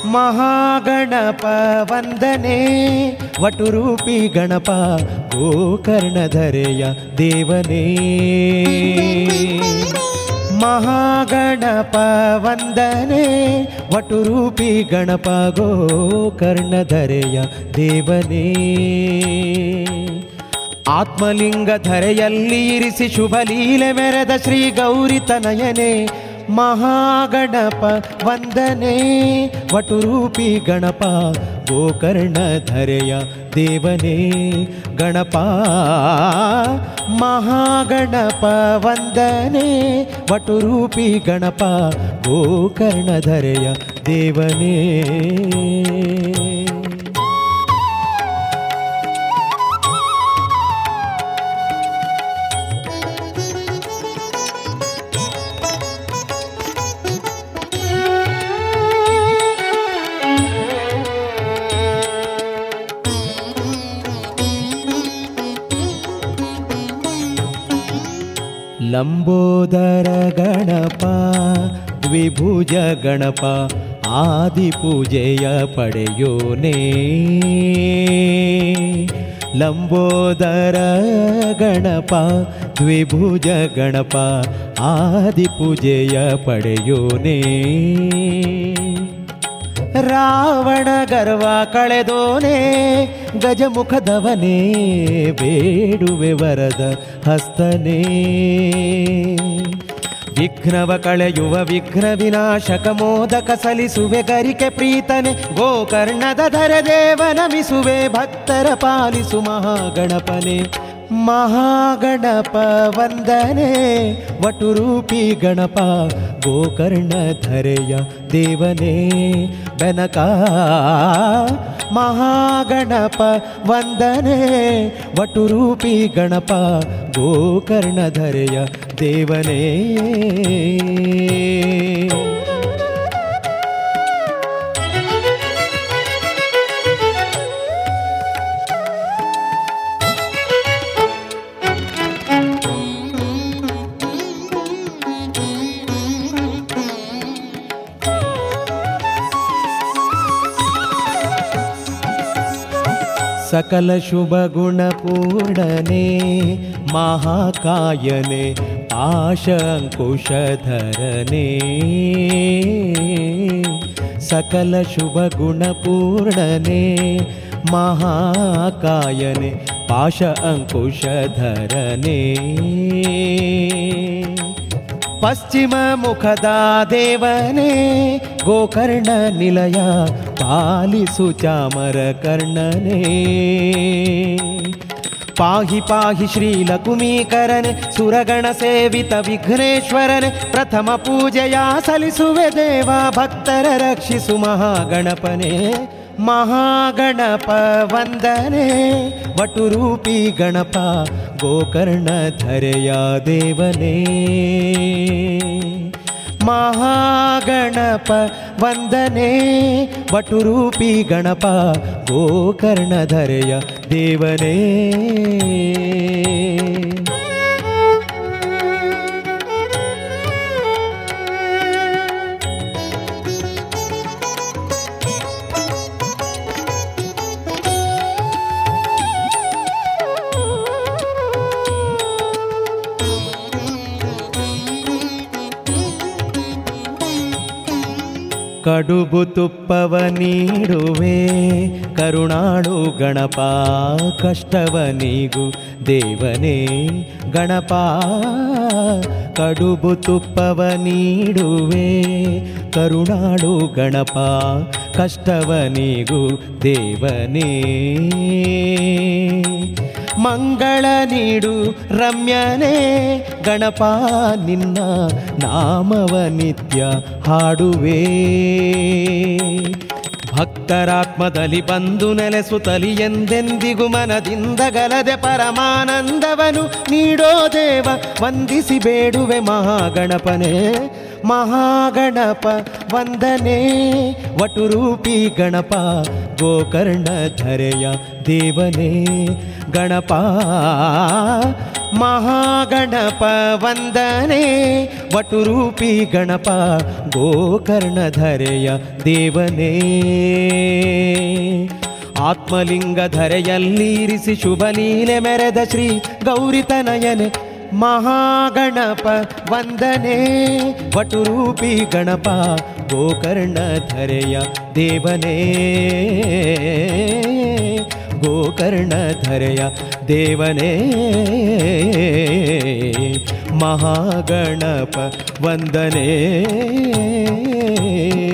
ಮಹಾಗಣಪ ವಂದನೆ ವಟುರೂಪಿ ಗಣಪ ಗೋಕರ್ಣಧರೆಯ ದೇವನೇ ಮಹಾಗಣಪ ವಂದನೆ ವಟುರೂಪಿ ಗಣಪ ಗೋಕರ್ಣಧರೆಯ ದೇವನೇ ಆತ್ಮಲಿಂಗ ಧರೆಯಲ್ಲಿ ಇರಿಸಿ ಶುಭ ಲೀಲೆ ಮೆರೆದ ಶ್ರೀ ಗೌರಿ ತನಯನೇ ಮಹಾಗಣಪ ವಂದನೆ ವಟುರೂಪಿ ಗಣಪ ಗೋಕರ್ಣ ಧರೆಯ ದೇವನೇ ಗಣಪ ಮಹಾಗಣಪ ವಂದನೆ ವಟುರೂಪಿ ಗಣಪ ಗೋಕರ್ಣ ಧರೆಯ ದೇವನೇ ಲಂಬೋದರ ಗಣಪ ದ್ವಿಭುಜ ಗಣಪ ಆದಿಪೂಜೆಯ ಪಡೆಯೋನೇ ಲಂಬೋದರ ಗಣಪ ದ್ವಿಭುಜ ಗಣಪ ಆದಿಪೂಜೆಯ ಪಡೆಯೋನೇ ರಾವಣ ಗರ್ವ ಕಳೆದೋನೆ ಗಜಮುಖದವನೇ ಬೇಡುವೆ ವರದ ಹಸ್ತನೇ ವಿಘ್ನವ ಕಳೆಯುವ ವಿಘ್ನ ವಿನಾಶಕ ಮೋದಕ ಸಲಿಸುವೆ ಗರಿಕೆ ಪ್ರೀತನೆ ಗೋಕರ್ಣದ ಧರೆ ದೇವ ನಮಿಸುವೆ ಭಕ್ತರ ಪಾಲಿಸು ಮಹಾಗಣಪನೆ ಮಹಾಗಣಪ ವಂದನೆ ವಟುರೂಪಿ ಗಣಪ ಗೋಕರ್ಣ ಧರೆಯ ದೇವನೇ ಬೆನಕ ಮಹಾಗಣಪ ವಂದನೆ ವಟುರೂಪಿ ಗಣಪ ಗೋಕರ್ಣ ಧರೆಯ ದೇವನೇ ಸಕಲ ಶುಭ ಗುಣ ಪೂರ್ಣನೆ ಮಹಾಕಾಯನೆ ಆಶಂಕುಶಧರನೆ ಸಕಲ ಶುಭ ಗುಣ ಪೂರ್ಣನೆ ಮಹಾಕಾಯನೆ ಪಾಶ ಅಂಕುಶಧರನೆ ಪಶ್ಚಿಮ ಮುಖದ ದೇವನೇ ಗೋಕರ್ಣ ನಿಲಯ ಪಾಲಿಸು ಚಾಮರ ಕರ್ಣನೇ ಪಾಹಿ ಪಾಹಿ ಶ್ರೀಲಕುಮೀಕರನೆ ಸುರಗಣ ಸೇವಿತ ವಿಘ್ನೇಶ್ವರನೆ ಪ್ರಥಮ ಪೂಜೆಯ ಸಲ್ಲಿಸುವೆ ದೇವ ಭಕ್ತರ ರಕ್ಷಿಸು ಮಹಾಗಣಪನೇ ಮಹಾಗಣಪ ವಂದನೆ ವಟುರೂಪಿ ಗಣಪ ಗೋಕರ್ಣ ಧರೆಯ ದೇವನೇ ಮಹಾಗಣಪ ವಂದನೆ ವಟುರೂಪಿ ಗಣಪ ಗೋಕರ್ಣ ಧರೆಯ ದೇವನೇ ಕಡುಬು ತುಪ್ಪವ ನೀಡುವೆ ಕರುಣಾಳು ಗಣಪ ಕಷ್ಟವ ನೀಗು ದೇವನೇ ಗಣಪ ಕಡುಬು ತುಪ್ಪವ ನೀಡುವೆ ಕರುಣಾಳು ಗಣಪ ಕಷ್ಟವ ನೀಗು ದೇವನೇ ಮಂಗಳ ನೀಡು ರಮ್ಯನೇ ಗಣಪ ನಿನ್ನ ನಾಮವ ನಿತ್ಯ ಹಾಡುವೆ ಭಕ್ತರಾತ್ಮದಲ್ಲಿ ಬಂದು ನೆಲೆಸುತ್ತಲಿ ಎಂದೆಂದಿಗೂ ಮನದಿಂದ ಗಲದೆ ಪರಮಾನಂದವನು ನೀಡೋ ದೇವ ವಂದಿಸಿ ಬೇಡುವೆ ಮಹಾಗಣಪನೇ ಮಹಾಗಣಪ ವಂದನೆ ವಟುರೂಪಿ ಗಣಪ ಗೋಕರ್ಣ ಧರೆಯ ದೇವನೇ ಗಣಪ ಮಹಾಗಣಪ ವಂದನೆ ವಟುರೂಪಿ ಗಣಪ ಗೋಕರ್ಣಧರೆಯ ದೇವನೇ ಆತ್ಮಲಿಂಗ ಧರೆಯಲ್ಲಿರಿಸಿ ಶುಭಲೀಲೆ ಮೆರೆದ ಶ್ರೀ ಗೌರಿತನಯನೆ ಮಹಾಗಣಪ ವಂದನೆ ವಟುರೂಪಿ ಗಣಪ ಗೋಕರ್ಣಧರೆಯ ದೇವನೇ ಗೋಕರ್ಣಧರೆಯ ದೇವನೇ ಮಹಾಗಣಪ ವಂದನೆ